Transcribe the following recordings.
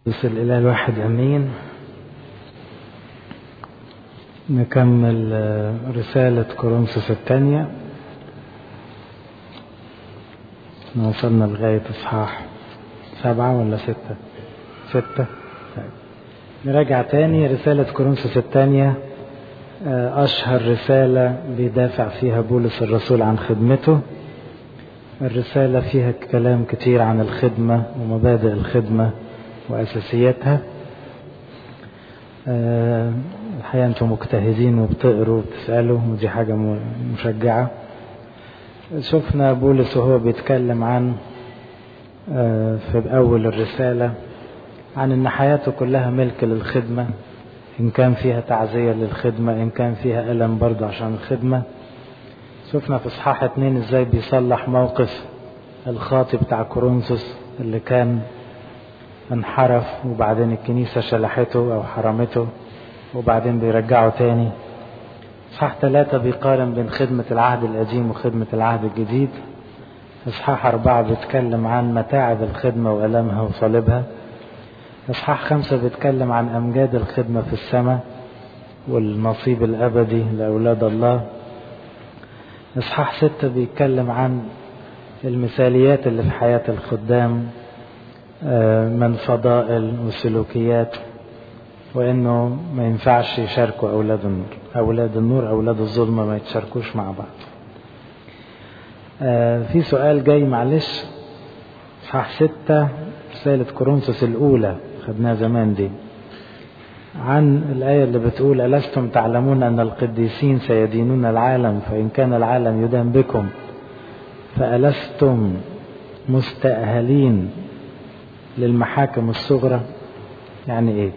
بس الإله الواحد أمين نكمل رسالة كورنثوس الثانية وصلنا لغاية إصحاح سبعة ولا ستة ستة طيب. نراجع تاني رسالة كورنثوس الثانية أشهر رسالة بيدافع فيها بولس الرسول عن خدمته الرسالة فيها كلام كتير عن الخدمة ومبادئ الخدمة وأساسياتها أه الحقيقة أنتم مجتهدين وبتقروا وبتسألوا ودي حاجة مشجعة شفنا بولس وهو بيتكلم عن أه في أول الرسالة عن أن حياته كلها ملك للخدمة إن كان فيها تعزية للخدمة إن كان فيها ألم برضه عشان الخدمة شفنا في إصحاح اتنين إزاي بيصلح موقف الخاطي بتاع كورنثوس اللي كان انحرف وبعدين الكنيسة شلحته أو حرمته وبعدين بيرجعه تاني إصحاح ثلاثة بيقارن بين خدمة العهد القديم وخدمة العهد الجديد إصحاح أربعة بيتكلم عن متاعب الخدمة وألمها وصلبها إصحاح خمسة بيتكلم عن أمجاد الخدمة في السماء والنصيب الأبدي لأولاد الله إصحاح ستة بيتكلم عن المثاليات اللي في حياة الخدام من فضائل وسلوكيات وانه ما ينفعش يشاركوا اولاد النور اولاد النور اولاد الظلمه ما يتشاركوش مع بعض في سؤال جاي معلش صح ستة رسالة كورنثوس الأولى خدناها زمان دي عن الآية اللي بتقول ألستم تعلمون أن القديسين سيدينون العالم فإن كان العالم يدان بكم فألستم مستأهلين للمحاكم الصغرى يعني ايه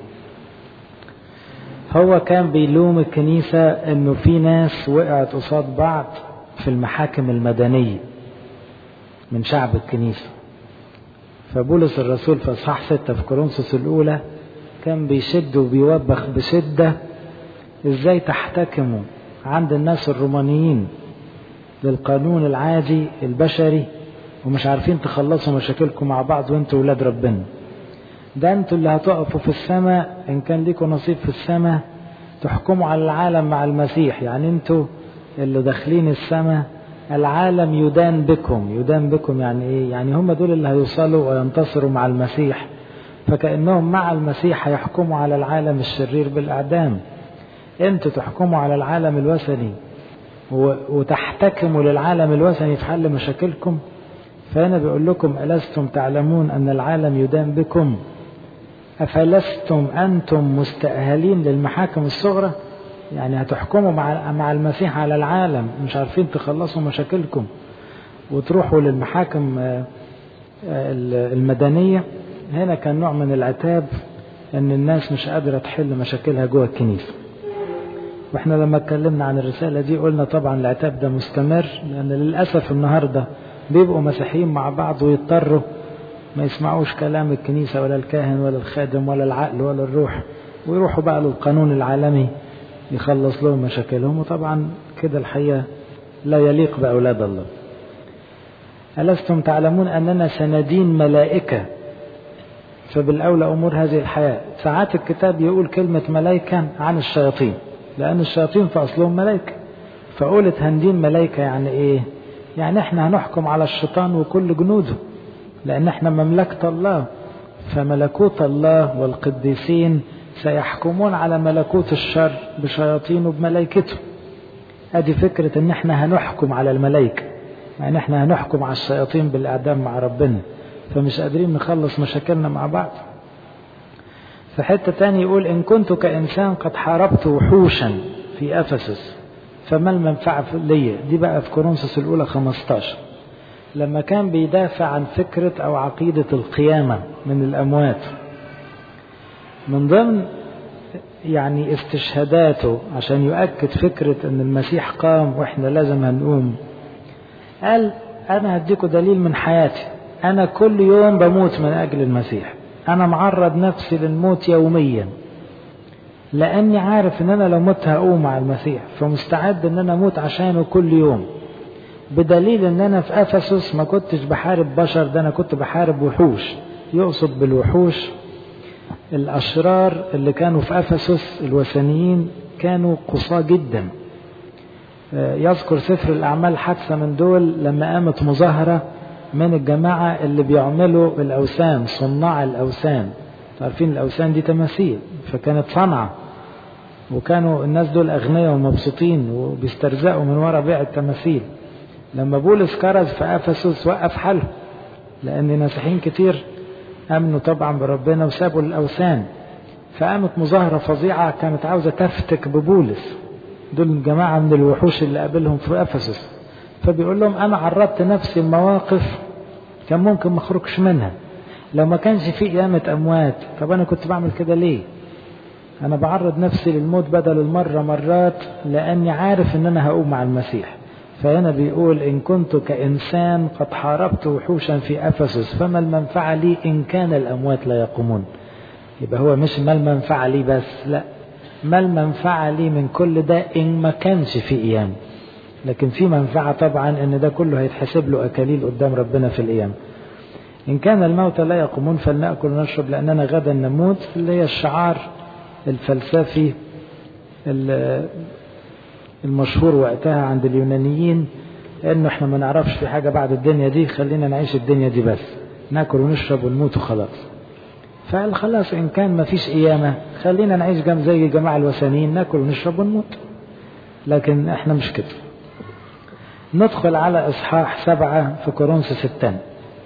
هو كان بيلوم الكنيسة انه في ناس وقعت قصاد بعض في المحاكم المدنية من شعب الكنيسة فبولس الرسول في اصحاح ستة في كورنثوس الاولى كان بيشد وبيوبخ بشدة ازاي تحتكموا عند الناس الرومانيين للقانون العادي البشري ومش عارفين تخلصوا مشاكلكم مع بعض وانتوا ولاد ربنا ده انتوا اللي هتقفوا في السماء ان كان ليكم نصيب في السماء تحكموا على العالم مع المسيح يعني انتوا اللي داخلين السماء العالم يدان بكم يدان بكم يعني ايه يعني هم دول اللي هيوصلوا وينتصروا مع المسيح فكأنهم مع المسيح هيحكموا على العالم الشرير بالإعدام انتوا تحكموا على العالم الوثني وتحتكموا للعالم الوثني في حل مشاكلكم فأنا بقول لكم ألستم تعلمون أن العالم يدان بكم أفلستم أنتم مستأهلين للمحاكم الصغرى يعني هتحكموا مع مع المسيح على العالم مش عارفين تخلصوا مشاكلكم وتروحوا للمحاكم المدنية هنا كان نوع من العتاب أن الناس مش قادرة تحل مشاكلها جوه الكنيسة واحنا لما اتكلمنا عن الرسالة دي قلنا طبعا العتاب ده مستمر لأن للأسف النهارده بيبقوا مسيحيين مع بعض ويضطروا ما يسمعوش كلام الكنيسة ولا الكاهن ولا الخادم ولا العقل ولا الروح ويروحوا بقى للقانون العالمي يخلص لهم مشاكلهم وطبعا كده الحقيقة لا يليق بأولاد الله ألستم تعلمون أننا سندين ملائكة فبالأولى أمور هذه الحياة ساعات الكتاب يقول كلمة ملائكة عن الشياطين لأن الشياطين في أصلهم ملائكة فقولت هندين ملائكة يعني إيه يعني احنا هنحكم على الشيطان وكل جنوده لان احنا مملكة الله فملكوت الله والقديسين سيحكمون على ملكوت الشر بشياطينه بملائكته ادي فكرة ان احنا هنحكم على الملائكة يعني احنا هنحكم على الشياطين بالاعدام مع ربنا فمش قادرين نخلص مشاكلنا مع بعض في حتة تاني يقول ان كنت كإنسان قد حاربت وحوشا في أفسس فما المنفعة ليا دي بقى في كورنثوس الأولى 15 لما كان بيدافع عن فكرة أو عقيدة القيامة من الأموات من ضمن يعني استشهاداته عشان يؤكد فكرة أن المسيح قام وإحنا لازم هنقوم قال أنا هديكوا دليل من حياتي أنا كل يوم بموت من أجل المسيح أنا معرض نفسي للموت يوميا لاني عارف ان انا لو مت هقوم مع المسيح فمستعد ان انا اموت عشانه كل يوم بدليل ان انا في افسس ما كنتش بحارب بشر ده انا كنت بحارب وحوش يقصد بالوحوش الأشرار اللي كانوا في أفسس الوثنيين كانوا قصاة جدا يذكر سفر الأعمال حادثة من دول لما قامت مظاهرة من الجماعة اللي بيعملوا الأوثان صناع الأوثان عارفين الأوثان دي تماثيل فكانت صنعة وكانوا الناس دول أغنياء ومبسوطين وبيسترزقوا من وراء بيع التماثيل لما بولس كرز في أفسس وقف حاله لأن ناسحين كتير أمنوا طبعا بربنا وسابوا الأوثان فقامت مظاهرة فظيعة كانت عاوزة تفتك ببولس دول جماعة من الوحوش اللي قابلهم في أفسس فبيقول لهم أنا عرضت نفسي لمواقف كان ممكن ما اخرجش منها لو ما كانش في قيامة أموات طب أنا كنت بعمل كده ليه أنا بعرض نفسي للموت بدل المرة مرات لأني عارف إن أنا هقوم مع المسيح فهنا بيقول إن كنت كإنسان قد حاربت وحوشا في أفسس فما المنفعة لي إن كان الأموات لا يقومون يبقى هو مش ما المنفعة لي بس لا ما المنفعة لي من كل ده إن ما كانش في قيام لكن في منفعة طبعا إن ده كله هيتحسب له أكاليل قدام ربنا في القيام إن كان الموتى لا يقومون فلنأكل ونشرب لأننا غدا نموت اللي هي الشعار الفلسفي المشهور وقتها عند اليونانيين انه احنا ما نعرفش في حاجه بعد الدنيا دي خلينا نعيش الدنيا دي بس ناكل ونشرب ونموت وخلاص فقال خلاص ان كان ما فيش قيامه خلينا نعيش جنب زي الجماعه الوثنيين ناكل ونشرب ونموت لكن احنا مش كده ندخل على اصحاح سبعه في كورنثوس الثاني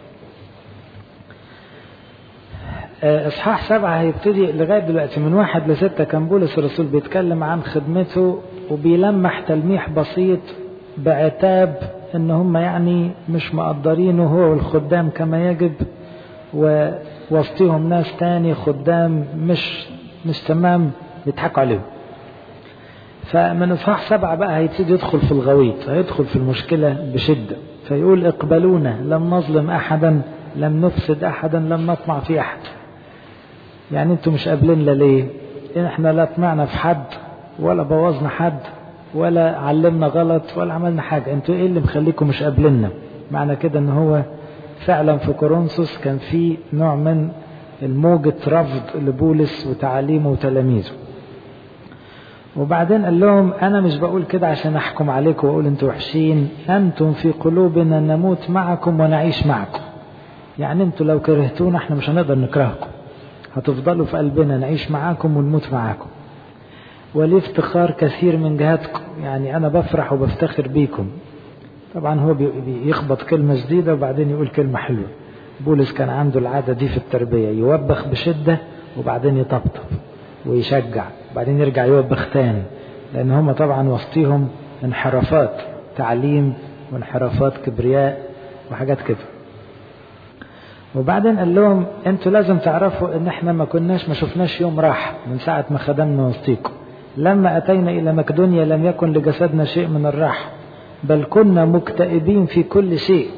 اصحاح سبعة هيبتدي لغاية دلوقتي من واحد لستة كان بولس الرسول بيتكلم عن خدمته وبيلمح تلميح بسيط بعتاب ان هم يعني مش مقدرينه هو والخدام كما يجب ووسطهم ناس تاني خدام مش مش تمام بيضحكوا عليهم فمن اصحاح سبعة بقى هيبتدي يدخل في الغويط هيدخل في المشكلة بشدة فيقول اقبلونا لم نظلم احدا لم نفسد احدا لم نطمع في احد يعني انتوا مش قابليننا ليه احنا لا طمعنا في حد ولا بوظنا حد ولا علمنا غلط ولا عملنا حاجة انتوا ايه اللي مخليكم مش قابليننا معنى كده ان هو فعلا في كورنثوس كان في نوع من الموجة رفض لبولس وتعاليمه وتلاميذه وبعدين قال لهم انا مش بقول كده عشان احكم عليكم واقول انتوا وحشين انتم في قلوبنا نموت معكم ونعيش معكم يعني انتوا لو كرهتونا احنا مش هنقدر نكرهكم هتفضلوا في قلبنا نعيش معاكم ونموت معاكم ولي افتخار كثير من جهتكم يعني أنا بفرح وبفتخر بيكم طبعا هو بيخبط كلمة جديدة وبعدين يقول كلمة حلوة بولس كان عنده العادة دي في التربية يوبخ بشدة وبعدين يطبطب ويشجع وبعدين يرجع يوبخ تاني لأن هم طبعا وسطيهم انحرافات تعليم وانحرافات كبرياء وحاجات كده وبعدين قال لهم انتوا لازم تعرفوا ان احنا ما كناش ما شفناش يوم راحة من ساعة ما خدمنا وسطيكم لما اتينا الى مقدونيا لم يكن لجسدنا شيء من الراحة بل كنا مكتئبين في كل شيء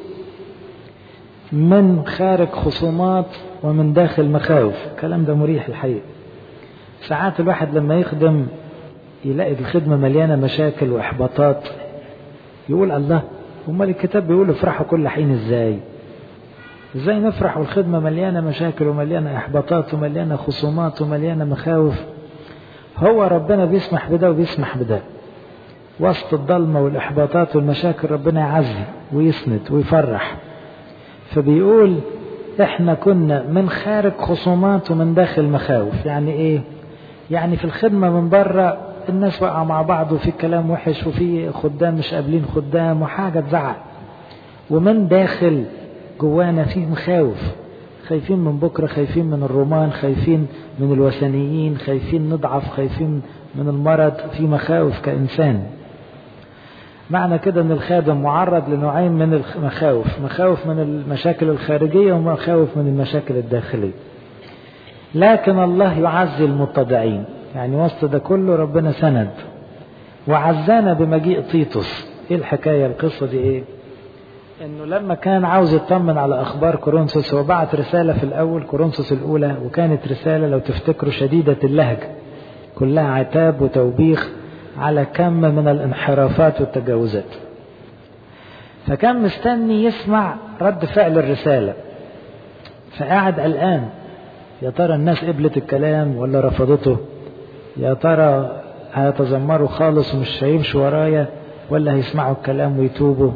من خارج خصومات ومن داخل مخاوف الكلام ده مريح الحقيقة ساعات الواحد لما يخدم يلاقي الخدمة مليانة مشاكل وإحباطات يقول الله امال الكتاب بيقول افرحوا كل حين ازاي ازاي نفرح والخدمة مليانة مشاكل ومليانة احباطات ومليانة خصومات ومليانة مخاوف هو ربنا بيسمح بده وبيسمح بده وسط الضلمة والإحباطات والمشاكل ربنا يعزي ويسند ويفرح فبيقول احنا كنا من خارج خصومات ومن داخل مخاوف يعني ايه يعني في الخدمة من بره الناس واقعة مع بعض وفي كلام وحش وفي خدام مش قابلين خدام وحاجة تزعل ومن داخل جوانا في مخاوف خايفين من بكرة خايفين من الرومان خايفين من الوثنيين خايفين نضعف خايفين من المرض في مخاوف كإنسان معنى كده ان الخادم معرض لنوعين من المخاوف مخاوف من المشاكل الخارجية ومخاوف من المشاكل الداخلية لكن الله يعزي المتضعين يعني وسط ده كله ربنا سند وعزانا بمجيء تيتوس ايه الحكاية القصة دي ايه انه لما كان عاوز يطمن على اخبار كورنثوس هو بعت رسالة في الاول كورنثوس الاولى وكانت رسالة لو تفتكروا شديدة اللهجة كلها عتاب وتوبيخ على كم من الانحرافات والتجاوزات فكان مستني يسمع رد فعل الرسالة فقاعد قلقان يا ترى الناس قبلت الكلام ولا رفضته يا ترى هيتذمروا خالص ومش هيمشوا ورايا ولا هيسمعوا الكلام ويتوبوا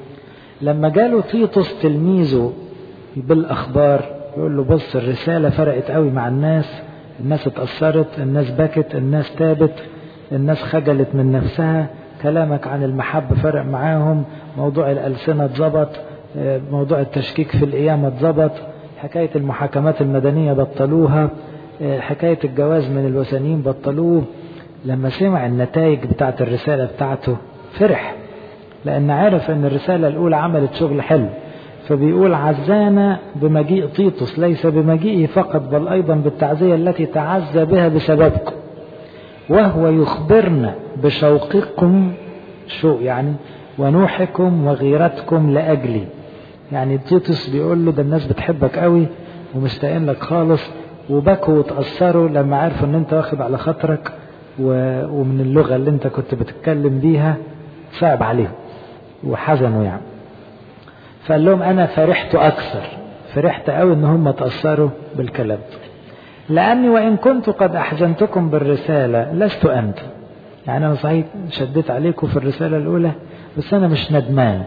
لما جاله تيتوس تلميذه بالأخبار يقول له بص الرسالة فرقت قوي مع الناس الناس اتأثرت الناس بكت الناس تابت الناس خجلت من نفسها كلامك عن المحبة فرق معاهم موضوع الألسنة اتظبط موضوع التشكيك في القيامة اتظبط حكاية المحاكمات المدنية بطلوها حكاية الجواز من الوثنيين بطلوه لما سمع النتائج بتاعت الرسالة بتاعته فرح لأن عرف أن الرسالة الأولى عملت شغل حلو فبيقول عزانا بمجيء طيطس ليس بمجيئه فقط بل أيضا بالتعزية التي تعزى بها بسببكم وهو يخبرنا بشوقكم شوق يعني ونوحكم وغيرتكم لأجلي يعني تيتوس بيقول له ده الناس بتحبك قوي ومشتاقين لك خالص وبكوا وتأثروا لما عرفوا ان انت واخد على خاطرك ومن اللغة اللي انت كنت بتتكلم بيها صعب عليهم وحزنوا يعني فقال لهم انا فرحت اكثر فرحت قوي ان هم تأثروا بالكلام لاني وان كنت قد احزنتكم بالرسالة لست انت يعني انا صحيح شديت عليكم في الرسالة الاولى بس انا مش ندمان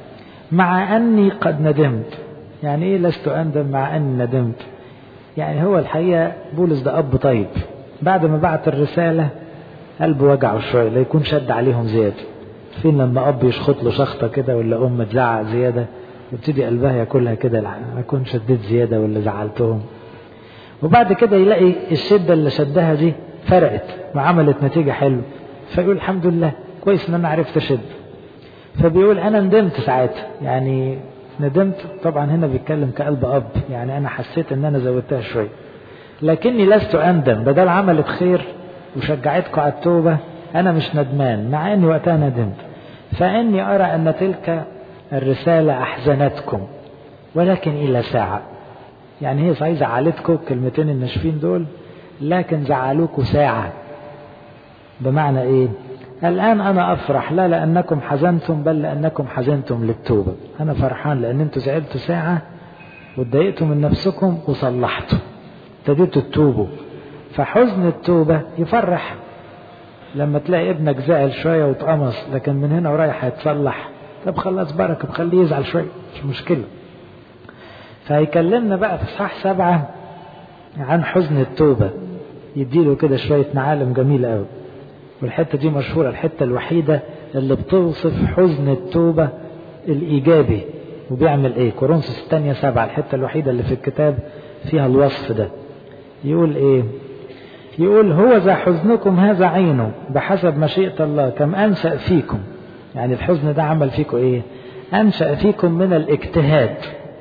مع اني قد ندمت يعني ايه لست اندم مع اني ندمت يعني هو الحقيقة بولس ده اب طيب بعد ما بعت الرسالة قلبه وجعه شوية لا يكون شد عليهم زيادة فين لما اب يشخط له شخطة كده ولا ام تزعق زيادة يبتدي قلبها ياكلها كده اكون شديت زيادة ولا زعلتهم وبعد كده يلاقي الشدة اللي شدها دي فرقت وعملت نتيجة حلوة فيقول الحمد لله كويس ان انا عرفت اشد فبيقول انا ندمت ساعتها يعني ندمت طبعا هنا بيتكلم كقلب اب يعني انا حسيت ان انا زودتها شويه لكني لست اندم بدل عملت خير وشجعتكم على التوبه انا مش ندمان مع اني وقتها ندمت فاني ارى ان تلك الرساله احزنتكم ولكن الى ساعه يعني هي صحيح زعلتكم الكلمتين الناشفين دول لكن زعلوكوا ساعه بمعنى ايه الآن أنا أفرح لا لأنكم حزنتم بل لأنكم حزنتم للتوبة أنا فرحان لأن أنتوا زعلتوا ساعة واتضايقتوا من نفسكم وصلحتوا ابتديتوا تتوبوا فحزن التوبة يفرح لما تلاقي ابنك زعل شوية واتقمص لكن من هنا ورايح هيتصلح طب خلاص بركة بخليه يزعل شوية مش مشكلة فهيكلمنا بقى في صح سبعة عن حزن التوبة يديله كده شوية معالم جميلة قوي والحتة دي مشهورة الحتة الوحيدة اللي بتوصف حزن التوبة الإيجابي وبيعمل إيه كورنثوس الثانية سبعة الحتة الوحيدة اللي في الكتاب فيها الوصف ده يقول إيه يقول هو ذا حزنكم هذا عينه بحسب مشيئة الله كم أنشأ فيكم يعني الحزن ده عمل فيكم إيه أنشأ فيكم من الاجتهاد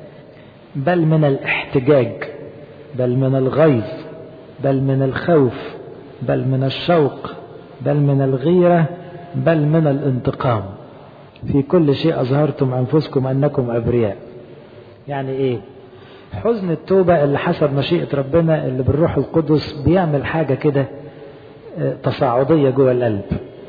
بل من الاحتجاج بل من الغيظ بل من الخوف بل من الشوق بل من الغيرة بل من الانتقام في كل شيء أظهرتم أنفسكم أنكم أبرياء يعني إيه حزن التوبة اللي حسب مشيئة ربنا اللي بالروح القدس بيعمل حاجة كده تصاعدية جوه القلب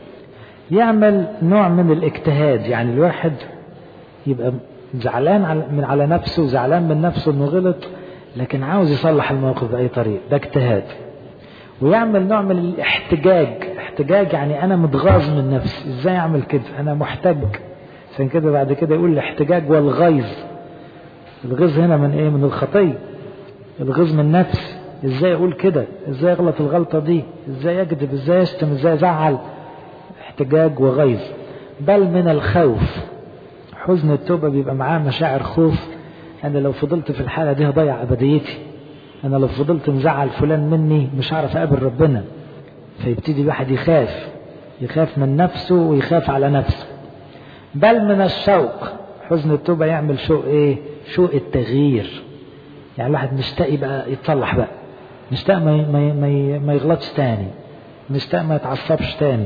يعمل نوع من الاجتهاد يعني الواحد يبقى زعلان من على نفسه زعلان من نفسه انه غلط لكن عاوز يصلح الموقف بأي طريقة ده اجتهاد ويعمل نوع من الاحتجاج احتجاج يعني انا متغاظ من نفسي ازاي اعمل كده انا محتج عشان كده بعد كده يقول الاحتجاج والغيظ الغيظ هنا من ايه من الخطيه الغيظ من نفس ازاي اقول كده ازاي اغلط الغلطه دي ازاي اكذب ازاي اشتم ازاي ازعل احتجاج وغيظ بل من الخوف حزن التوبه بيبقى معاه مشاعر خوف انا لو فضلت في الحاله دي هضيع ابديتي انا لو فضلت مزعل فلان مني مش هعرف اقابل ربنا فيبتدي الواحد يخاف يخاف من نفسه ويخاف على نفسه بل من الشوق حزن التوبة يعمل شوق ايه شوق التغيير يعني الواحد مشتاق يبقى يتصلح بقى مشتاق ما, ما, ما, ما يغلطش تاني مشتاق ما يتعصبش تاني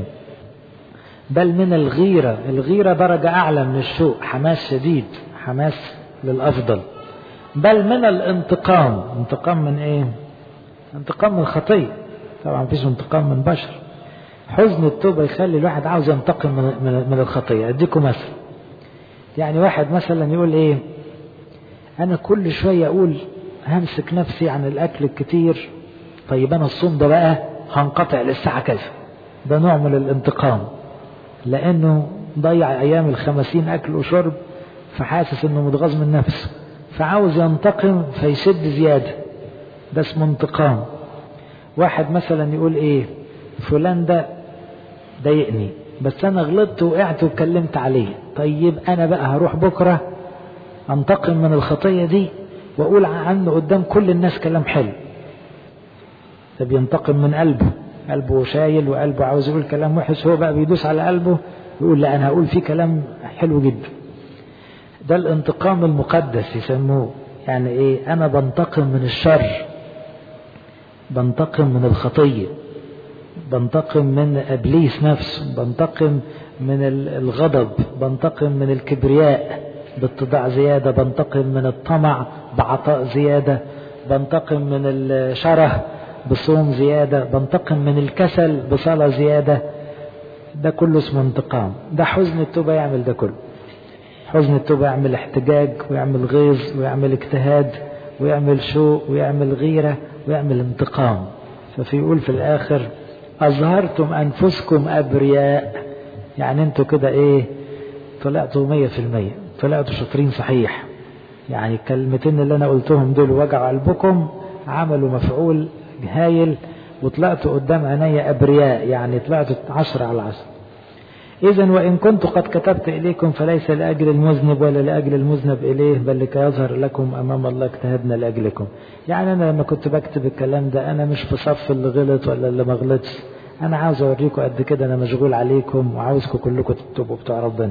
بل من الغيرة الغيرة درجة أعلى من الشوق حماس شديد حماس للأفضل بل من الانتقام انتقام من ايه انتقام من الخطيه طبعا مفيش انتقام من بشر حزن التوبه يخلي الواحد عاوز ينتقم من من, من الخطيه اديكم مثل يعني واحد مثلا يقول ايه انا كل شويه اقول همسك نفسي عن الأكل الكتير طيب أنا الصوم ده بقى هنقطع للساعة كذا ده نوع من الانتقام لأنه ضيع أيام الخمسين أكل وشرب فحاسس إنه متغاظ من نفسه فعاوز ينتقم فيشد زيادة ده اسمه انتقام واحد مثلا يقول ايه فلان ده ضايقني بس انا غلطت وقعت واتكلمت عليه طيب انا بقى هروح بكره انتقم من الخطيه دي واقول عنه قدام كل الناس كلام حلو ده بينتقم من قلبه قلبه شايل وقلبه عاوز يقول كلام وحش هو بقى بيدوس على قلبه يقول لا انا هقول فيه كلام حلو جدا ده الانتقام المقدس يسموه يعني ايه انا بنتقم من الشر بنتقم من الخطيه بنتقم من ابليس نفسه بنتقم من الغضب بنتقم من الكبرياء باتضاع زياده بنتقم من الطمع بعطاء زياده بنتقم من الشره بصوم زياده بنتقم من الكسل بصلاه زياده ده كله اسمه انتقام ده حزن التوبه يعمل ده كله حزن التوبه يعمل احتجاج ويعمل غيظ ويعمل اجتهاد ويعمل شوق ويعمل غيره ويعمل انتقام ففي يقول في الاخر أظهرتم أنفسكم أبرياء يعني أنتوا كده إيه طلعتوا مية في المية طلعتوا شاطرين صحيح يعني الكلمتين اللي أنا قلتهم دول وجع قلبكم عملوا مفعول هايل وطلعتوا قدام عيني أبرياء يعني طلعتوا عشرة على عشرة إذا وإن كنت قد كتبت إليكم فليس لأجل المذنب ولا لأجل المذنب إليه بل لكي يظهر لكم أمام الله اجتهدنا لأجلكم يعني أنا لما كنت بكتب الكلام ده أنا مش في صف اللي غلط ولا اللي ما غلطش أنا عاوز أوريكم قد كده أنا مشغول عليكم وعاوزكم كلكم تكتبوا بتوع ربنا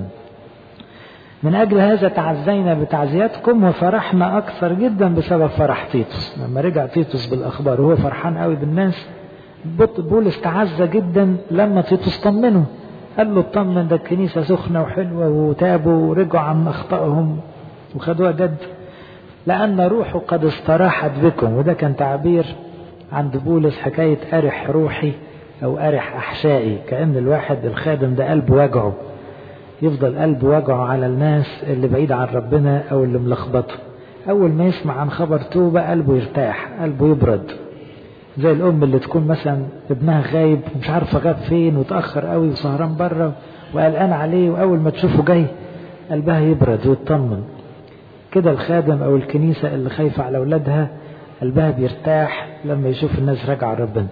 من أجل هذا تعزينا بتعزيتكم وفرحنا أكثر جدا بسبب فرح تيتوس لما رجع تيتوس بالأخبار وهو فرحان قوي بالناس بولس تعزى جدا لما تيتوس طمنه قال له اطمن ده الكنيسة سخنة وحلوة وتابوا ورجعوا عن أخطائهم وخدوها جد لأن روحه قد استراحت بكم وده كان تعبير عند بولس حكاية أرح روحي أو أرح أحشائي كأن الواحد الخادم ده قلبه وجعه يفضل قلبه وجعه على الناس اللي بعيد عن ربنا أو اللي ملخبطه أول ما يسمع عن خبر توبة قلبه يرتاح قلبه يبرد زي الأم اللي تكون مثلا ابنها غايب ومش عارفة غاب فين وتأخر قوي وسهران بره وقلقان عليه وأول ما تشوفه جاي قلبها يبرد ويطمن كده الخادم أو الكنيسة اللي خايفة على أولادها قلبها بيرتاح لما يشوف الناس راجعة ربنا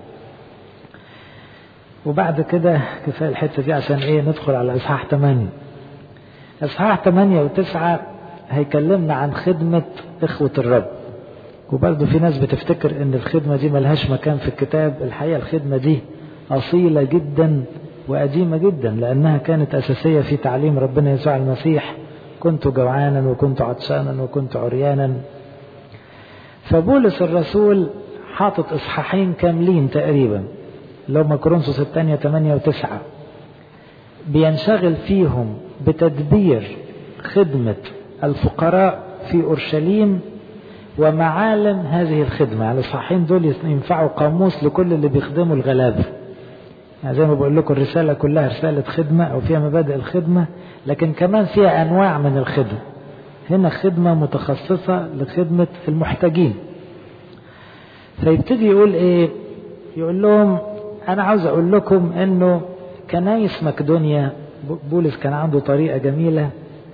وبعد كده كفاية الحتة دي عشان إيه ندخل على إصحاح 8 إصحاح 8 و9 هيكلمنا عن خدمة إخوة الرب وبرضه في ناس بتفتكر ان الخدمة دي ملهاش مكان في الكتاب الحقيقة الخدمة دي أصيلة جدا وقديمة جدا لأنها كانت أساسية في تعليم ربنا يسوع المسيح كنت جوعانا وكنت عطشانا وكنت عريانا فبولس الرسول حاطط إصحاحين كاملين تقريبا اللي هم كورنثوس الثانية 8 و9 بينشغل فيهم بتدبير خدمة الفقراء في أورشليم ومعالم هذه الخدمة يعني الصحيحين دول ينفعوا قاموس لكل اللي بيخدموا الغلابة يعني زي ما بقول لكم الرسالة كلها رسالة خدمة أو فيها مبادئ الخدمة لكن كمان فيها أنواع من الخدمة هنا خدمة متخصصة لخدمة المحتاجين فيبتدي يقول إيه يقول لهم أنا عاوز أقول لكم إنه كنايس مقدونيا بولس كان عنده طريقة جميلة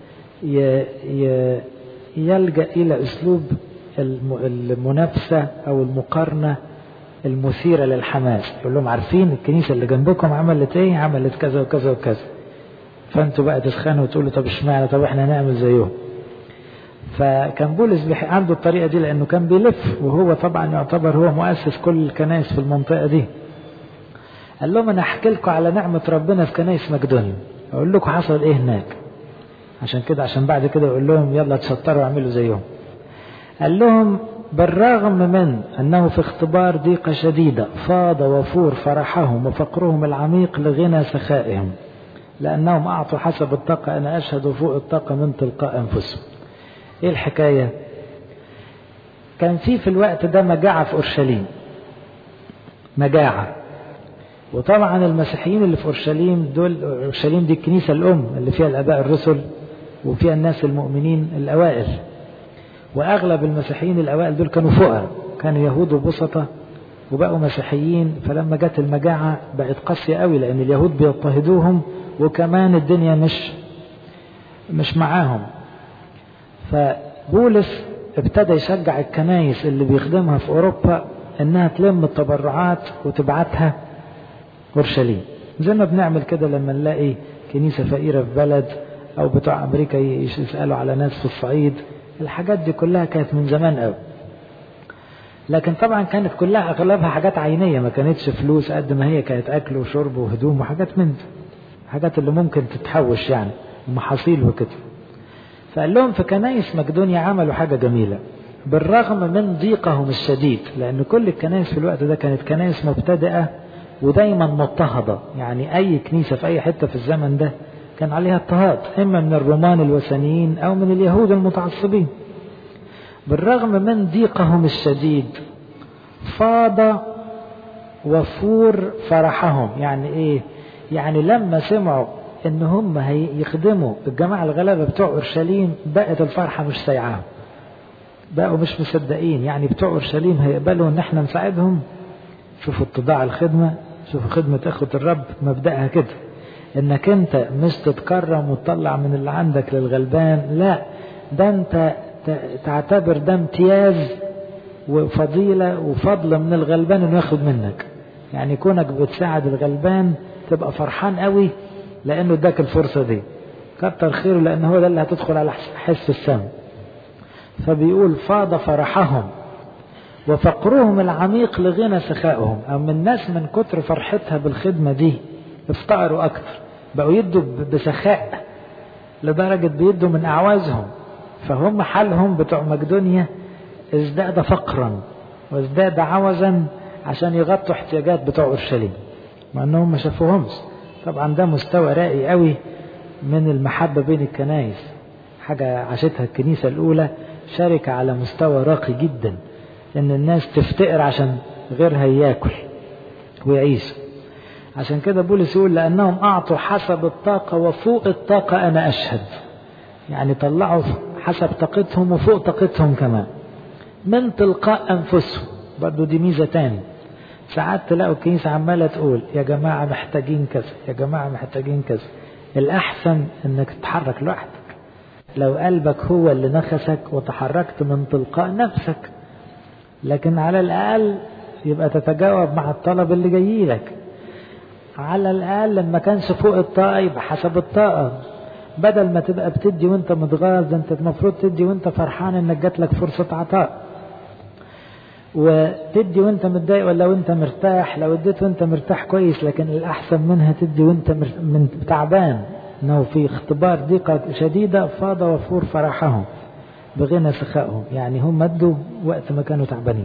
يلجأ إلى أسلوب المنافسة أو المقارنة المثيرة للحماس يقول لهم عارفين الكنيسة اللي جنبكم عملت ايه عملت كذا وكذا وكذا فانتوا بقى تسخنوا وتقولوا طب اشمعنى طب احنا نعمل زيهم فكان بولس عنده الطريقة دي لأنه كان بيلف وهو طبعا يعتبر هو مؤسس كل الكنائس في المنطقة دي قال لهم أنا أحكي لكم على نعمة ربنا في كنائس مقدونيا أقول لكم حصل إيه هناك عشان كده عشان بعد كده يقول لهم يلا تشطروا واعملوا زيهم قال لهم بالرغم من أنه في اختبار ضيقة شديدة فاض وفور فرحهم وفقرهم العميق لغنى سخائهم لأنهم أعطوا حسب الطاقة أنا أشهد فوق الطاقة من تلقاء أنفسهم إيه الحكاية كان في في الوقت ده مجاعة في أورشليم مجاعة وطبعا المسيحيين اللي في أورشليم دول أورشليم دي الكنيسة الأم اللي فيها الآباء الرسل وفيها الناس المؤمنين الأوائل وأغلب المسيحيين الأوائل دول كانوا فقراء كانوا يهود وبسطة وبقوا مسيحيين فلما جت المجاعة بقت قاسية قوي لأن اليهود بيضطهدوهم وكمان الدنيا مش مش معاهم فبولس ابتدى يشجع الكنايس اللي بيخدمها في أوروبا إنها تلم التبرعات وتبعتها أورشليم زي ما بنعمل كده لما نلاقي كنيسة فقيرة في بلد أو بتوع أمريكا يسألوا على ناس في الصعيد الحاجات دي كلها كانت من زمان قوي لكن طبعا كانت كلها أغلبها حاجات عينية ما كانتش فلوس قد ما هي كانت أكل وشرب وهدوم وحاجات من دي حاجات اللي ممكن تتحوش يعني ومحاصيل وكده فقال لهم في كنايس مقدونيا عملوا حاجة جميلة بالرغم من ضيقهم الشديد لأن كل الكنائس في الوقت ده كانت كنائس مبتدئة ودايما مضطهدة يعني أي كنيسة في أي حتة في الزمن ده كان عليها اضطهاد إما من الرومان الوثنيين أو من اليهود المتعصبين بالرغم من ضيقهم الشديد فاض وفور فرحهم يعني ايه يعني لما سمعوا ان هم هيخدموا الجماعة الغلابة بتوع اورشليم بقت الفرحة مش سايعاهم بقوا مش مصدقين يعني بتوع اورشليم هيقبلوا ان احنا نساعدهم شوفوا اتضاع الخدمة شوفوا خدمة اخوة الرب مبدأها كده انك انت مش تتكرم وتطلع من اللي عندك للغلبان لا ده انت تعتبر ده امتياز وفضيلة وفضل من الغلبان انه ياخد منك يعني كونك بتساعد الغلبان تبقى فرحان قوي لانه اداك الفرصة دي كتر خيره لان هو ده اللي هتدخل على حس السم فبيقول فاض فرحهم وفقرهم العميق لغنى سخائهم أما الناس من كتر فرحتها بالخدمة دي افتقروا أكتر بقوا يدوا بسخاء لدرجة بيدوا من أعوازهم فهم حالهم بتوع مقدونيا ازداد فقرا وازداد عوزا عشان يغطوا احتياجات بتوع اورشليم مع انهم ما شافوهمش طبعا ده مستوى راقي قوي من المحبة بين الكنائس حاجة عاشتها الكنيسة الأولى شركة على مستوى راقي جدا إن الناس تفتقر عشان غيرها ياكل ويعيش عشان كده بولس يقول لأنهم أعطوا حسب الطاقة وفوق الطاقة أنا أشهد يعني طلعوا حسب طاقتهم وفوق طاقتهم كمان من تلقاء أنفسهم برضو دي ميزة تاني ساعات تلاقوا الكنيسة عمالة تقول يا جماعة محتاجين كذا يا جماعة محتاجين كذا الأحسن إنك تتحرك لوحدك لو قلبك هو اللي نخسك وتحركت من تلقاء نفسك لكن على الأقل يبقى تتجاوب مع الطلب اللي جاي لك على الأقل لما كانش فوق الطاقة يبقى حسب الطاقة بدل ما تبقى بتدي وانت متغاظ ده انت المفروض تدي وانت فرحان انك جات لك فرصة عطاء وتدي وانت متضايق ولا وانت مرتاح لو اديت وانت مرتاح كويس لكن الاحسن منها تدي وانت من تعبان انه في اختبار ضيقة شديدة فاض وفور فرحهم بغنى سخائهم يعني هم ادوا وقت ما كانوا تعبانين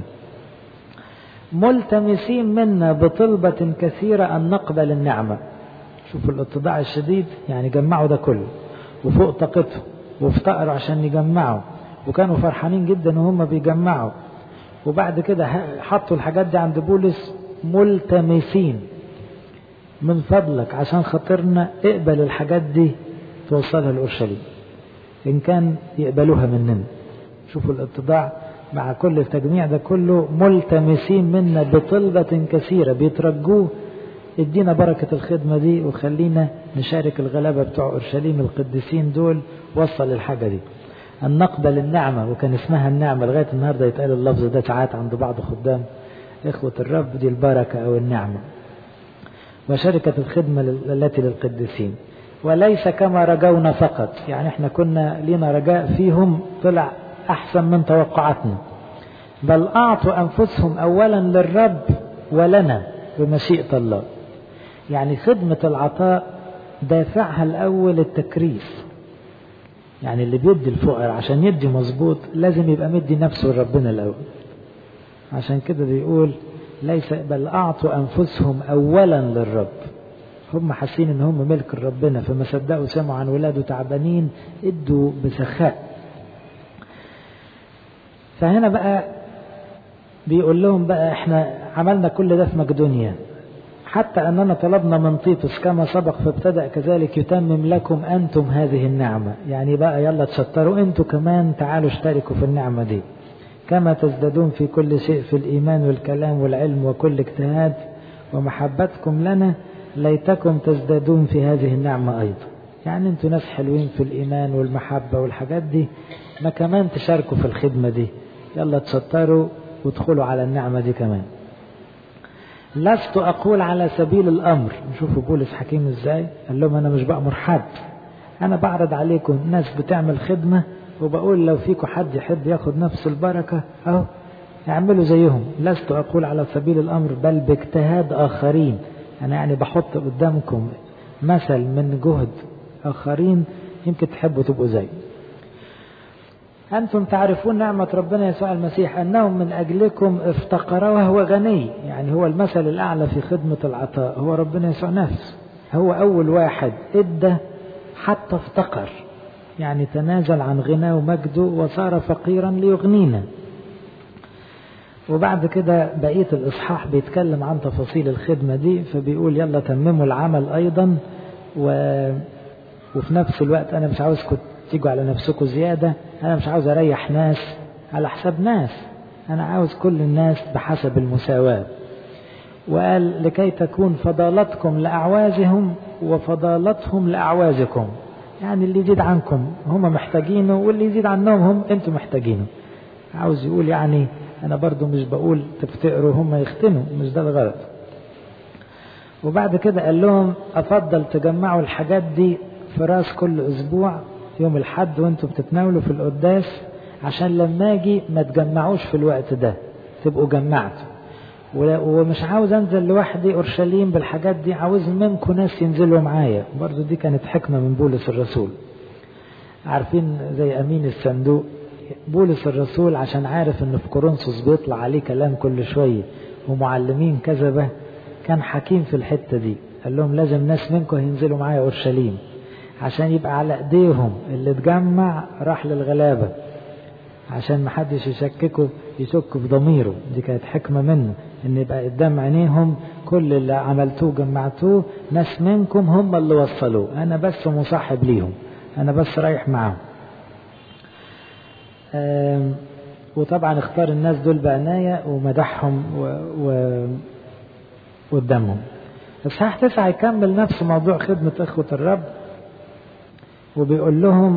ملتمسين منا بطلبة كثيرة أن نقبل النعمة شوفوا الاتضاع الشديد يعني جمعوا ده كله وفوق طاقتهم وافتقروا عشان يجمعوا وكانوا فرحانين جدا وهم بيجمعوا وبعد كده حطوا الحاجات دي عند بولس ملتمسين من فضلك عشان خاطرنا اقبل الحاجات دي توصلها لأورشليم إن كان يقبلوها مننا شوفوا الاتضاع مع كل التجميع ده كله ملتمسين منا بطلبة كثيرة بيترجوه ادينا بركة الخدمة دي وخلينا نشارك الغلابة بتوع أورشليم القديسين دول وصل الحاجة دي أن نقبل النعمة وكان اسمها النعمة لغاية النهاردة يتقال اللفظ ده ساعات عند بعض خدام إخوة الرب دي البركة أو النعمة وشركة الخدمة التي للقديسين وليس كما رجونا فقط يعني احنا كنا لنا رجاء فيهم طلع أحسن من توقعاتنا بل أعطوا أنفسهم أولا للرب ولنا بمشيئة الله يعني خدمة العطاء دافعها الأول التكريس يعني اللي بيدي الفقراء عشان يدي مظبوط لازم يبقى مدي نفسه لربنا الأول عشان كده بيقول ليس بل أعطوا أنفسهم أولا للرب هم حاسين ان هم ملك ربنا فما صدقوا سمعوا عن ولاده تعبانين ادوا بسخاء فهنا بقى بيقول لهم بقى احنا عملنا كل ده في مقدونيا حتى أننا طلبنا من تيتوس كما سبق فابتدأ كذلك يتمم لكم أنتم هذه النعمة يعني بقى يلا تشطروا أنتم كمان تعالوا اشتركوا في النعمة دي كما تزدادون في كل شيء في الإيمان والكلام والعلم وكل اجتهاد ومحبتكم لنا ليتكم تزدادون في هذه النعمة أيضا يعني أنتم ناس حلوين في الإيمان والمحبة والحاجات دي ما كمان تشاركوا في الخدمة دي يلا تشطروا وادخلوا على النعمة دي كمان لست أقول على سبيل الأمر نشوفوا بولس حكيم إزاي قال لهم أنا مش بأمر حد أنا بعرض عليكم ناس بتعمل خدمة وبقول لو فيكم حد يحب ياخد نفس البركة أهو اعملوا زيهم لست أقول على سبيل الأمر بل باجتهاد آخرين أنا يعني بحط قدامكم مثل من جهد آخرين يمكن تحبوا تبقوا زي أنتم تعرفون نعمة ربنا يسوع المسيح أنهم من أجلكم افتقر وهو غني يعني هو المثل الأعلى في خدمة العطاء هو ربنا يسوع نفسه هو أول واحد إدى حتى افتقر يعني تنازل عن غناه ومجده وصار فقيرا ليغنينا وبعد كده بقية الإصحاح بيتكلم عن تفاصيل الخدمة دي فبيقول يلا تمموا العمل أيضا و... وفي نفس الوقت أنا مش عاوزكم تيجوا على نفسكم زيادة أنا مش عاوز أريح ناس على حساب ناس أنا عاوز كل الناس بحسب المساواة وقال لكي تكون فضالتكم لأعوازهم وفضالتهم لأعوازكم يعني اللي يزيد عنكم هم محتاجينه واللي يزيد عنهم هم انتم محتاجينه عاوز يقول يعني انا برضو مش بقول تفتقروا هم يختنوا مش ده الغرض وبعد كده قال لهم افضل تجمعوا الحاجات دي في راس كل اسبوع يوم الحد وانتم بتتناولوا في القداس عشان لما اجي ما تجمعوش في الوقت ده تبقوا جمعتوا ومش عاوز انزل لوحدي اورشليم بالحاجات دي عاوز منكم ناس ينزلوا معايا برضو دي كانت حكمه من بولس الرسول عارفين زي امين الصندوق بولس الرسول عشان عارف ان في كورنثوس بيطلع عليه كلام كل شويه ومعلمين كذبه كان حكيم في الحته دي قال لهم لازم ناس منكم ينزلوا معايا اورشليم عشان يبقى على ايديهم اللي اتجمع راح للغلابه عشان محدش يشككه يشك في ضميره دي كانت حكمه منه ان يبقى قدام عينيهم كل اللي عملتوه جمعتوه ناس منكم هم اللي وصلوه انا بس مصاحب ليهم انا بس رايح معاهم وطبعا اختار الناس دول بعناية ومدحهم و... و... قدامهم اصحاح تسعة يكمل نفس موضوع خدمة اخوة الرب وبيقول لهم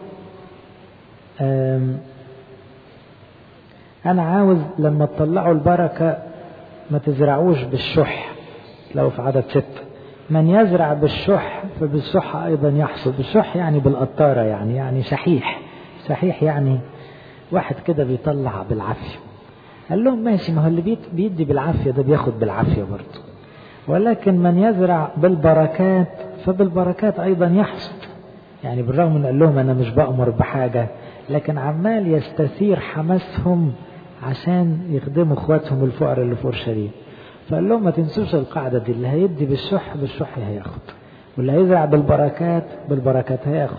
انا عاوز لما تطلعوا البركة ما تزرعوش بالشح لو في عدد ستة من يزرع بالشح فبالشح ايضا يحصد بالشح يعني بالقطارة يعني يعني شحيح شحيح يعني واحد كده بيطلع بالعافية قال لهم ماشي ما هو اللي بيدي بالعافية ده بياخد بالعافية برضه ولكن من يزرع بالبركات فبالبركات أيضا يحصد يعني بالرغم من قال لهم أنا مش بأمر بحاجة لكن عمال يستثير حماسهم عشان يخدموا اخواتهم الفقراء اللي في اورشليم فقال لهم ما تنسوش القاعدة دي اللي هيدي بالشح بالشح هياخد واللي هيزرع بالبركات بالبركات هياخد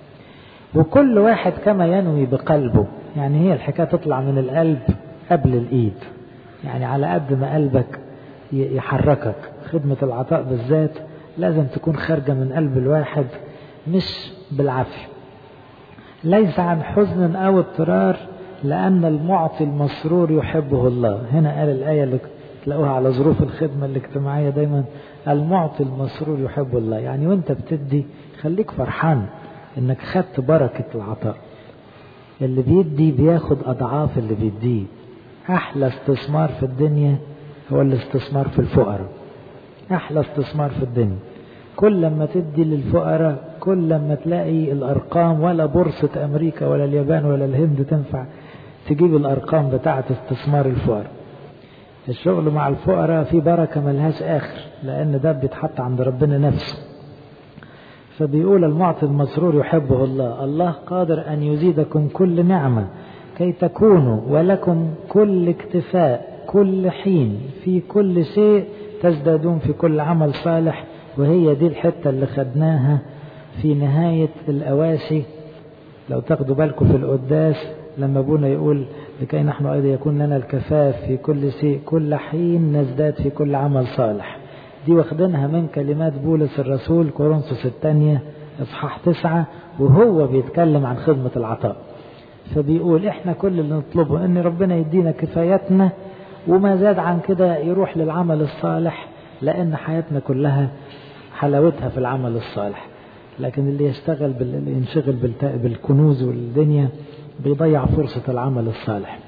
وكل واحد كما ينوي بقلبه يعني هي الحكاية تطلع من القلب قبل الإيد يعني على قد ما قلبك يحركك خدمة العطاء بالذات لازم تكون خارجة من قلب الواحد مش بالعافية ليس عن حزن أو اضطرار لأن المعطي المسرور يحبه الله هنا قال الآية اللي تلاقوها على ظروف الخدمة الاجتماعية دايما المعطي المسرور يحب الله يعني وانت بتدي خليك فرحان انك خدت بركة العطاء اللي بيدي بياخد اضعاف اللي بيديه احلى استثمار في الدنيا هو الاستثمار في الفقراء احلى استثمار في الدنيا كل لما تدي للفقراء كل لما تلاقي الارقام ولا بورصة امريكا ولا اليابان ولا الهند تنفع تجيب الارقام بتاعة استثمار الفقراء الشغل مع الفقراء في بركة ملهاش اخر لان ده بيتحط عند ربنا نفسه فبيقول المعطي المسرور يحبه الله الله قادر أن يزيدكم كل نعمة كي تكونوا ولكم كل اكتفاء كل حين في كل شيء تزدادون في كل عمل صالح وهي دي الحتة اللي خدناها في نهاية الأواشي لو تاخدوا بالكم في القداس لما ابونا يقول لكي نحن أيضا يكون لنا الكفاف في كل شيء كل حين نزداد في كل عمل صالح دي واخدينها من كلمات بولس الرسول كورنثوس الثانية إصحاح تسعة وهو بيتكلم عن خدمة العطاء فبيقول احنا كل اللي نطلبه ان ربنا يدينا كفايتنا وما زاد عن كده يروح للعمل الصالح لان حياتنا كلها حلاوتها في العمل الصالح لكن اللي يشتغل بال... اللي ينشغل بالت... بالكنوز والدنيا بيضيع فرصة العمل الصالح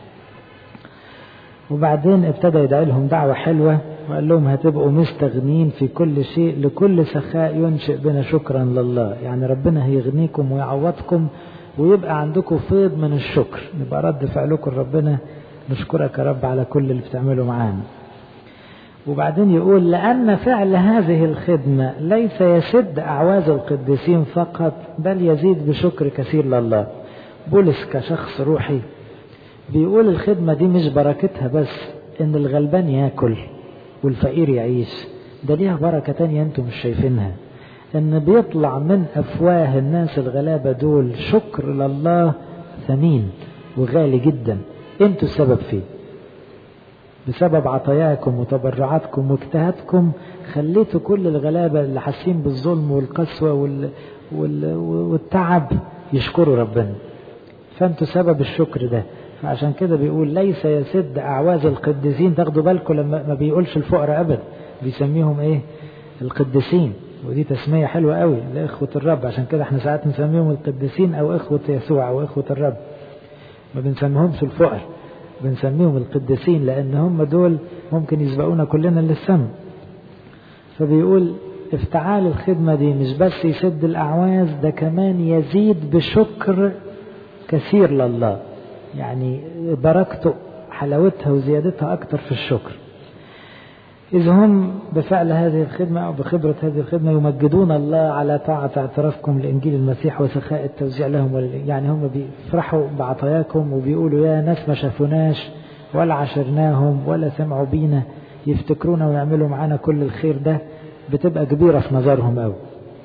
وبعدين ابتدى يدعي لهم دعوة حلوة وقال لهم هتبقوا مستغنين في كل شيء لكل سخاء ينشئ بنا شكرا لله يعني ربنا هيغنيكم ويعوضكم ويبقى عندكم فيض من الشكر يبقى رد فعلكم ربنا نشكرك يا رب على كل اللي بتعمله معانا وبعدين يقول لأن فعل هذه الخدمة ليس يسد أعواز القديسين فقط بل يزيد بشكر كثير لله بولس كشخص روحي بيقول الخدمة دي مش بركتها بس إن الغلبان ياكل والفقير يعيش ده ليها بركة تانية انتم مش شايفينها ان بيطلع من افواه الناس الغلابة دول شكر لله ثمين وغالي جدا انتوا السبب فيه بسبب عطاياكم وتبرعاتكم واجتهادكم خليتوا كل الغلابة اللي حاسين بالظلم والقسوة وال... وال... والتعب يشكروا ربنا فانتوا سبب الشكر ده فعشان كده بيقول ليس يسد أعواز القديسين تاخدوا بالكم لما ما بيقولش الفقراء أبدا بيسميهم إيه القديسين ودي تسمية حلوة قوي لإخوة الرب عشان كده احنا ساعات نسميهم القديسين أو إخوة يسوع أو إخوة الرب ما بنسميهمش الفقر بنسميهم القديسين لأن هم دول ممكن يسبقونا كلنا للسماء فبيقول افتعال الخدمة دي مش بس يسد الأعواز ده كمان يزيد بشكر كثير لله يعني بركته حلاوتها وزيادتها أكتر في الشكر إذ هم بفعل هذه الخدمة أو بخبرة هذه الخدمة يمجدون الله على طاعة اعترافكم لإنجيل المسيح وسخاء التوزيع لهم يعني هم بيفرحوا بعطاياكم وبيقولوا يا ناس ما شافوناش ولا عشرناهم ولا سمعوا بينا يفتكرونا ويعملوا معانا كل الخير ده بتبقى كبيرة في نظرهم أوي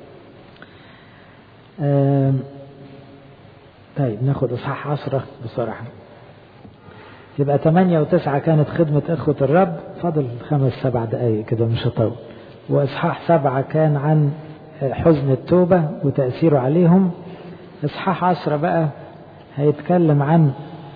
طيب ناخد إصحاح عشرة بسرعة يبقى ثمانية وتسعة كانت خدمة إخوة الرب فضل خمس سبع دقايق كده مش هطول وإصحاح سبعة كان عن حزن التوبة وتأثيره عليهم إصحاح عشرة بقى هيتكلم عن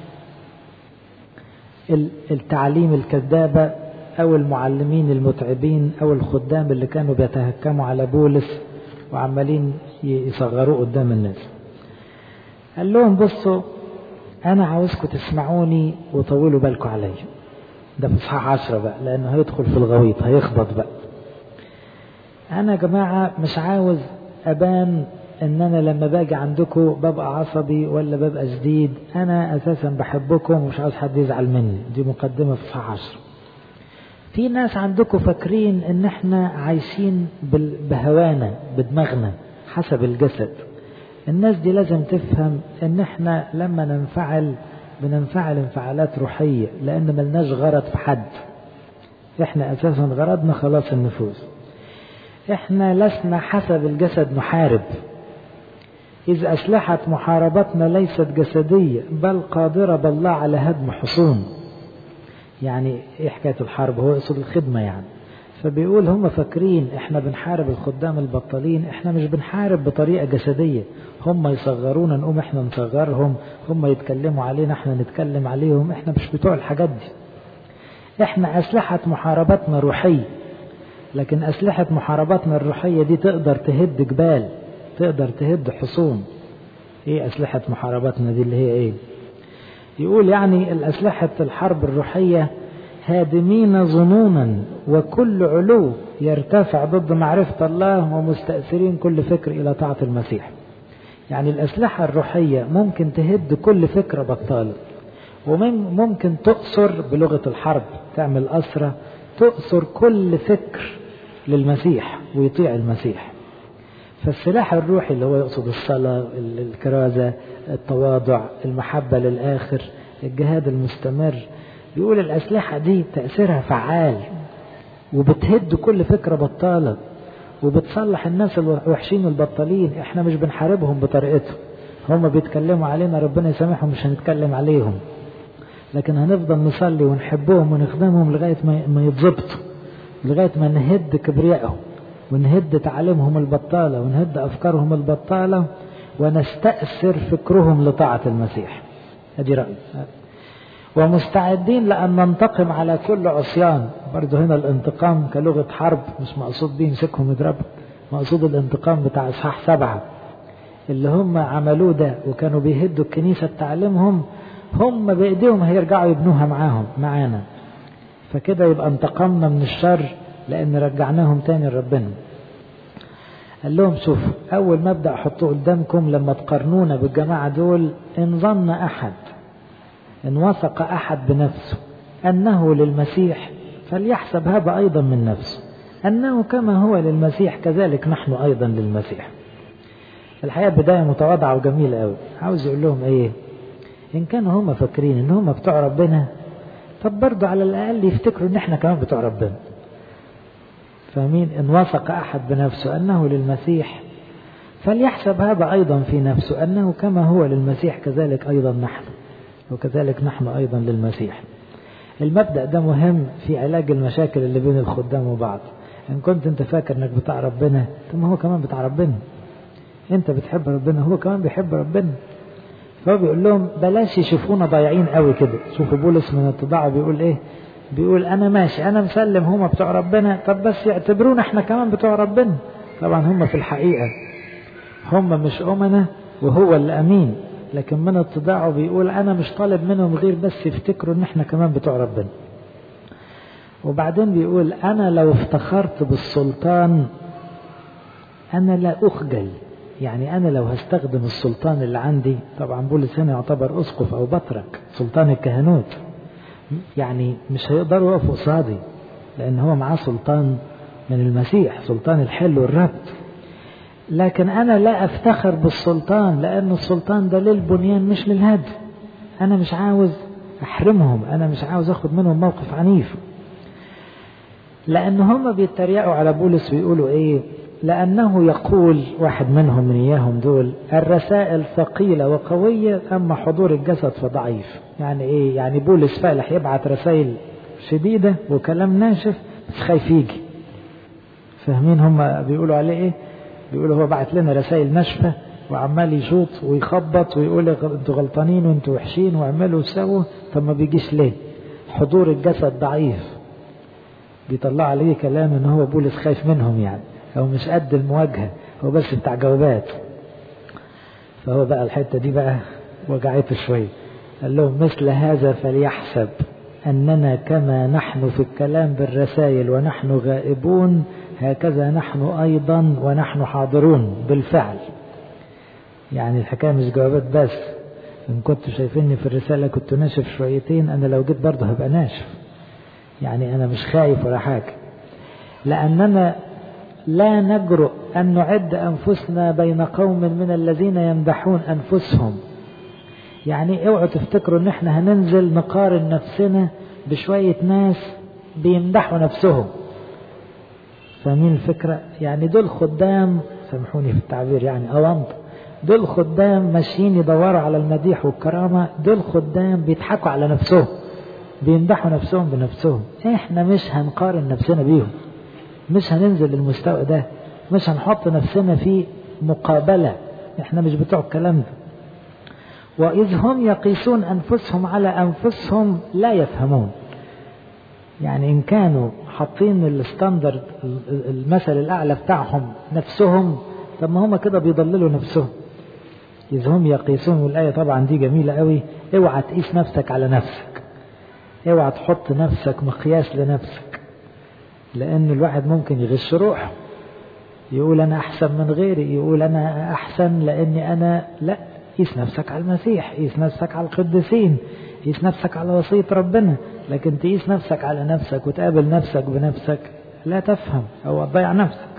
التعليم الكذابة أو المعلمين المتعبين أو الخدام اللي كانوا بيتهكموا على بولس وعمالين يصغروه قدام الناس قال لهم بصوا أنا عاوزكم تسمعوني وطولوا بالكم عليا ده في إصحاح عشرة بقى لأنه هيدخل في الغويط هيخبط بقى أنا يا جماعة مش عاوز أبان إن أنا لما باجي عندكم ببقى عصبي ولا ببقى شديد أنا أساسا بحبكم ومش عاوز حد يزعل مني دي مقدمة في إصحاح عشرة في ناس عندكم فاكرين إن إحنا عايشين بهوانا بدماغنا حسب الجسد الناس دي لازم تفهم ان احنا لما ننفعل بننفعل انفعالات روحية لان ملناش غرض في حد احنا اساسا غرضنا خلاص النفوس احنا لسنا حسب الجسد نحارب إذ أسلحة محاربتنا ليست جسدية بل قادرة بالله على هدم حصون يعني إيه حكاية الحرب هو يقصد الخدمة يعني فبيقول هم فاكرين احنا بنحارب الخدام البطالين احنا مش بنحارب بطريقة جسدية هم يصغرونا نقوم احنا نصغرهم هم يتكلموا علينا احنا نتكلم عليهم احنا مش بتوع الحاجات دي احنا اسلحة محاربتنا روحية لكن اسلحة محاربتنا الروحية دي تقدر تهد جبال تقدر تهد حصون ايه اسلحة محاربتنا دي اللي هي ايه يقول يعني الاسلحة الحرب الروحية هادمين ظنونا وكل علو يرتفع ضد معرفة الله ومستأثرين كل فكر إلى طاعة المسيح يعني الأسلحة الروحية ممكن تهد كل فكرة بطالة وممكن تؤثر بلغة الحرب تعمل أسرة تؤثر كل فكر للمسيح ويطيع المسيح فالسلاح الروحي اللي هو يقصد الصلاة الكرازة التواضع المحبة للآخر الجهاد المستمر يقول الأسلحة دي تأثيرها فعال وبتهد كل فكرة بطالة وبتصلح الناس الوحشين البطالين احنا مش بنحاربهم بطريقتهم هم بيتكلموا علينا ربنا يسامحهم مش هنتكلم عليهم لكن هنفضل نصلي ونحبهم ونخدمهم لغاية ما يتظبطوا لغاية ما نهد كبريائهم ونهد تعاليمهم البطالة ونهد أفكارهم البطالة ونستأثر فكرهم لطاعة المسيح هذه رأيي ومستعدين لأن ننتقم على كل عصيان برضه هنا الانتقام كلغة حرب مش مقصود بيه يمسكهم يضربهم مقصود الانتقام بتاع إصحاح سبعة اللي هم عملوه ده وكانوا بيهدوا الكنيسة بتعليمهم هم بإيديهم هيرجعوا يبنوها معاهم معانا فكده يبقى انتقمنا من الشر لأن رجعناهم تاني لربنا قال لهم شوفوا أول مبدأ حطوه قدامكم لما تقارنونا بالجماعة دول إن ظن أحد إن وثق أحد بنفسه أنه للمسيح فليحسب هذا أيضا من نفسه أنه كما هو للمسيح كذلك نحن أيضا للمسيح الحقيقة بداية متواضعة وجميلة أوي عاوز يقول لهم إيه إن كانوا هم فاكرين إن هم بتوع ربنا طب برضه على الأقل يفتكروا إن إحنا كمان بتوع ربنا فاهمين إن وثق أحد بنفسه أنه للمسيح فليحسب هذا أيضا في نفسه أنه كما هو للمسيح كذلك أيضا نحن وكذلك نحن أيضا للمسيح المبدأ ده مهم في علاج المشاكل اللي بين الخدام وبعض إن كنت أنت فاكر إنك بتاع ربنا طب ما هو كمان بتاع ربنا أنت بتحب ربنا هو كمان بيحب ربنا فهو بيقول لهم بلاش يشوفونا ضايعين قوي كده شوفوا بولس من الطباعة بيقول إيه بيقول أنا ماشي أنا مسلم هما بتوع ربنا طب بس يعتبرونا إحنا كمان بتوع ربنا طبعا هما في الحقيقة هما مش أمنا وهو اللي أمين لكن من اتضاعه بيقول أنا مش طالب منهم غير بس يفتكروا إن إحنا كمان بتوع ربنا وبعدين بيقول أنا لو افتخرت بالسلطان أنا لا أخجل يعني أنا لو هستخدم السلطان اللي عندي طبعا بولس هنا يعتبر أسقف أو بطرك سلطان الكهنوت يعني مش هيقدروا يقفوا قصادي لأن هو معاه سلطان من المسيح سلطان الحل والربط لكن أنا لا أفتخر بالسلطان لأن السلطان ده للبنيان مش للهدم أنا مش عاوز أحرمهم أنا مش عاوز أخد منهم موقف عنيف لأن هم بيتريقوا على بولس ويقولوا إيه لأنه يقول واحد منهم من إياهم دول الرسائل ثقيلة وقوية أما حضور الجسد فضعيف يعني إيه يعني بولس فالح يبعت رسائل شديدة وكلام ناشف بس خايف يجي فاهمين هم بيقولوا عليه إيه بيقولوا هو بعت لنا رسائل ناشفة وعمال يشوط ويخبط ويقول انتوا غلطانين وانتوا وحشين واعملوا وسووا طب ما بيجيش ليه حضور الجسد ضعيف بيطلع عليه كلام ان هو بولس خايف منهم يعني او مش قد المواجهة هو بس بتاع جوابات فهو بقى الحتة دي بقى وجعته شوية قال لهم مثل هذا فليحسب أننا كما نحن في الكلام بالرسائل ونحن غائبون هكذا نحن أيضا ونحن حاضرون بالفعل يعني الحكاية مش جوابات بس إن كنتوا شايفيني في الرسالة كنت ناشف شويتين أنا لو جيت برضه هبقى ناشف يعني أنا مش خايف ولا حاجة لأننا لا نجرؤ أن نعد أنفسنا بين قوم من الذين يمدحون أنفسهم يعني اوعوا تفتكروا ان احنا هننزل نقارن نفسنا بشوية ناس بيمدحوا نفسهم فاهمين الفكرة يعني دول خدام سامحوني في التعبير يعني أوانط دول خدام ماشيين يدوروا على المديح والكرامة دول خدام بيضحكوا على نفسهم بيمدحوا نفسهم بنفسهم احنا مش هنقارن نفسنا بيهم مش هننزل للمستوى ده مش هنحط نفسنا في مقابلة احنا مش بتوع الكلام ده وإذ هم يقيسون أنفسهم على أنفسهم لا يفهمون يعني إن كانوا حاطين الستاندرد المثل الأعلى بتاعهم نفسهم طب ما هم كده بيضللوا نفسهم إذ هم يقيسون والآية طبعا دي جميلة قوي اوعى تقيس نفسك على نفسك اوعى تحط نفسك مقياس لنفسك لأن الواحد ممكن يغش روحه يقول أنا أحسن من غيري يقول أنا أحسن لأني أنا لا قيس نفسك على المسيح قيس نفسك على القديسين قيس نفسك على وصية ربنا لكن تقيس نفسك على نفسك وتقابل نفسك بنفسك لا تفهم أو تضيع نفسك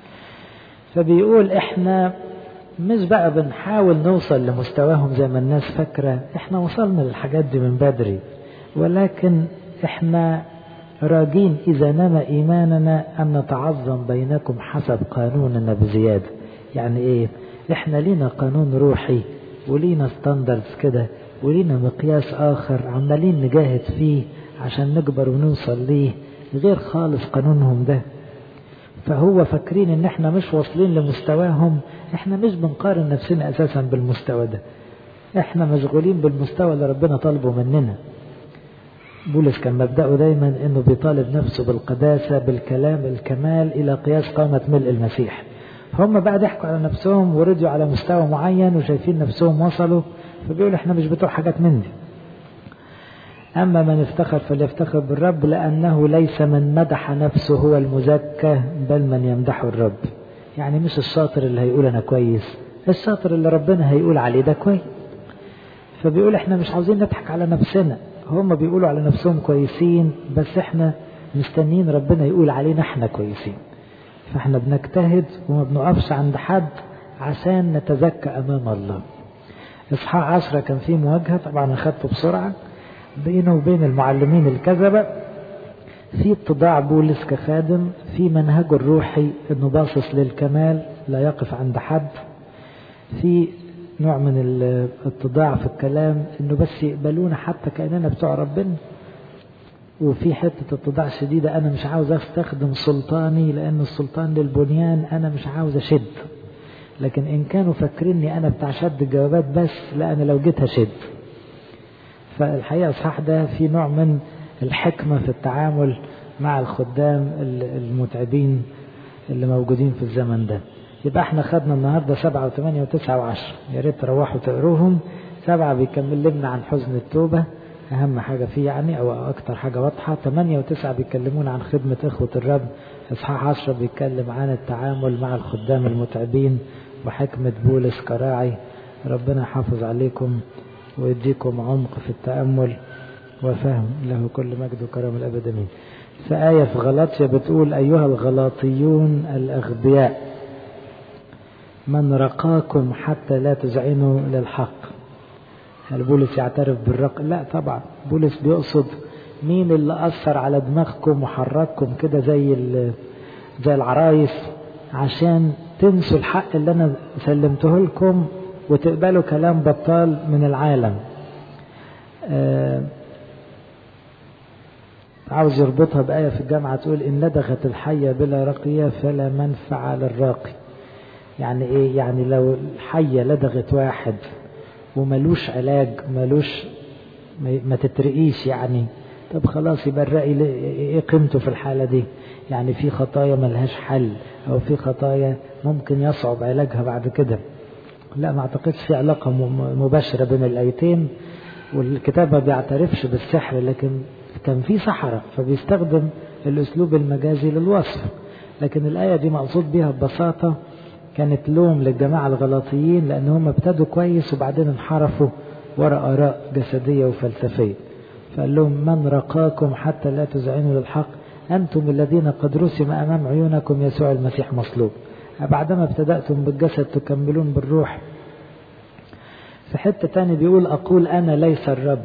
فبيقول احنا مش بقى بنحاول نوصل لمستواهم زي ما الناس فاكرة احنا وصلنا للحاجات دي من بدري ولكن احنا راجين إذا نما إيماننا أن نتعظم بينكم حسب قانوننا بزيادة يعني إيه إحنا لينا قانون روحي ولينا ستاندردز كده ولينا مقياس آخر عمالين نجاهد فيه عشان نكبر ونوصل ليه غير خالص قانونهم ده فهو فاكرين ان احنا مش واصلين لمستواهم احنا مش بنقارن نفسنا اساسا بالمستوى ده احنا مشغولين بالمستوى اللي ربنا طالبه مننا بولس كان مبدأه دايما انه بيطالب نفسه بالقداسة بالكلام الكمال الى قياس قامة ملء المسيح هم بقى ضحكوا على نفسهم ورضيوا على مستوى معين وشايفين نفسهم وصلوا فبيقول احنا مش بتوع حاجات من دي أما من افتخر فليفتخر بالرب لأنه ليس من مدح نفسه هو المزكى بل من يمدحه الرب يعني مش الشاطر اللي هيقول أنا كويس الشاطر اللي ربنا هيقول عليه ده كويس فبيقول احنا مش عاوزين نضحك على نفسنا هم بيقولوا على نفسهم كويسين بس احنا مستنيين ربنا يقول علينا احنا كويسين فاحنا بنجتهد وما بنقفش عند حد عشان نتزكى أمام الله إصحاح عشرة كان فيه مواجهة طبعا أخدته بسرعة بينه وبين المعلمين الكذبة في اتضاع بولس كخادم في منهجه الروحي انه باصص للكمال لا يقف عند حد في نوع من الاتضاع في الكلام انه بس يقبلونا حتى كاننا بتوع ربنا وفي حتة اتضاع شديدة أنا مش عاوز أستخدم سلطاني لأن السلطان للبنيان أنا مش عاوز أشد لكن إن كانوا فاكريني أنا بتاع شد الجوابات بس لا أنا لو جيت هشد فالحقيقة صح ده في نوع من الحكمة في التعامل مع الخدام المتعبين اللي موجودين في الزمن ده يبقى احنا خدنا النهاردة سبعة وثمانية وتسعة وعشرة يا ريت تروحوا تقروهم سبعة بيكمل لنا عن حزن التوبة أهم حاجة فيه يعني أو أكتر حاجة واضحة ثمانية وتسعة بيكلمون عن خدمة إخوة الرب إصحاح عشرة بيتكلم عن التعامل مع الخدام المتعبين وحكمة بولس كراعي ربنا يحافظ عليكم ويديكم عمق في التأمل وفهم له كل مجد وكرم الأبد أمين في آية في غلطية بتقول أيها الغلاطيون الأغبياء من رقاكم حتى لا تزعنوا للحق هل بولس يعترف بالرق لا طبعا بولس بيقصد مين اللي أثر على دماغكم وحرككم كده زي زي العرايس عشان تنسوا الحق اللي أنا سلمته لكم وتقبلوا كلام بطال من العالم آه عاوز يربطها بآية في الجامعة تقول إن لدغت الحية بلا رقية فلا منفعة للراقي يعني إيه يعني لو الحية لدغت واحد وملوش علاج ملوش ما تترقيش يعني طب خلاص يبقى الرأي ايه قيمته في الحالة دي يعني في خطايا ملهاش حل او في خطايا ممكن يصعب علاجها بعد كده لا ما اعتقدش في علاقة مباشرة بين الايتين والكتاب ما بيعترفش بالسحر لكن كان في سحرة فبيستخدم الاسلوب المجازي للوصف لكن الآية دي مقصود بها ببساطة كانت لوم للجماعة الغلاطيين لأن هم ابتدوا كويس وبعدين انحرفوا وراء آراء جسدية وفلسفية فقال لهم من رقاكم حتى لا تزعنوا للحق أنتم الذين قد رسم أمام عيونكم يسوع المسيح مصلوب بعدما ابتدأتم بالجسد تكملون بالروح في حتة تاني بيقول أقول أنا ليس الرب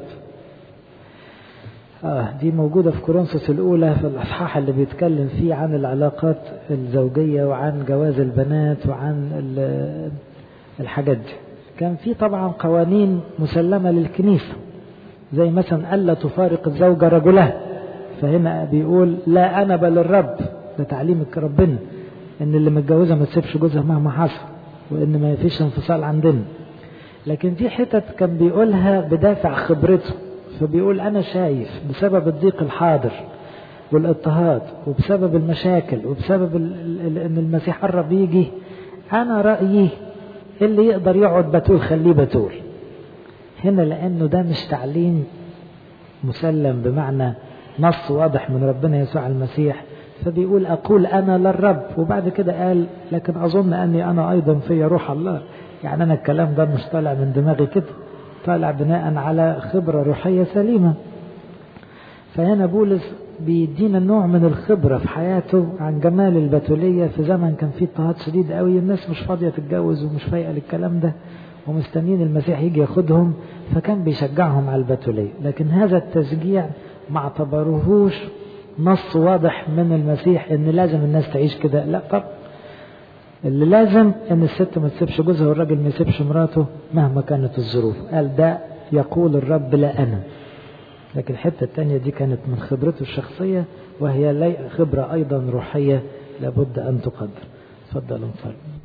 آه دي موجودة في كورنثوس الأولى في الأصحاح اللي بيتكلم فيه عن العلاقات الزوجية وعن جواز البنات وعن الحاجات دي كان في طبعا قوانين مسلمة للكنيسة زي مثلا ألا تفارق الزوجة رجلها فهنا بيقول لا أنا بل الرب ده تعليم ربنا إن اللي متجوزة ما تسيبش جوزها مهما حصل وإن ما فيش انفصال عندنا لكن في حتت كان بيقولها بدافع خبرته فبيقول أنا شايف بسبب الضيق الحاضر والاضطهاد وبسبب المشاكل وبسبب إن المسيح قرب يجي أنا رأيي اللي يقدر يقعد بتول خليه بتول هنا لأنه ده مش تعليم مسلم بمعنى نص واضح من ربنا يسوع المسيح فبيقول أقول أنا للرب وبعد كده قال لكن أظن أني أنا أيضا في روح الله يعني أنا الكلام ده مش طالع من دماغي كده طالع بناء على خبرة روحية سليمة فهنا بولس بيدينا نوع من الخبرة في حياته عن جمال البتولية في زمن كان فيه اضطهاد شديد قوي الناس مش فاضية تتجوز ومش فايقة للكلام ده ومستنيين المسيح يجي ياخدهم فكان بيشجعهم على البتولية لكن هذا التشجيع ما اعتبروهوش نص واضح من المسيح ان لازم الناس تعيش كده لا طب اللي لازم ان الست ما تسيبش جوزها والراجل ما يسيبش مراته مهما كانت الظروف قال ده يقول الرب لا انا لكن الحته الثانيه دي كانت من خبرته الشخصيه وهي خبرة أيضا روحية لابد أن تقدر تفضلوا نصلي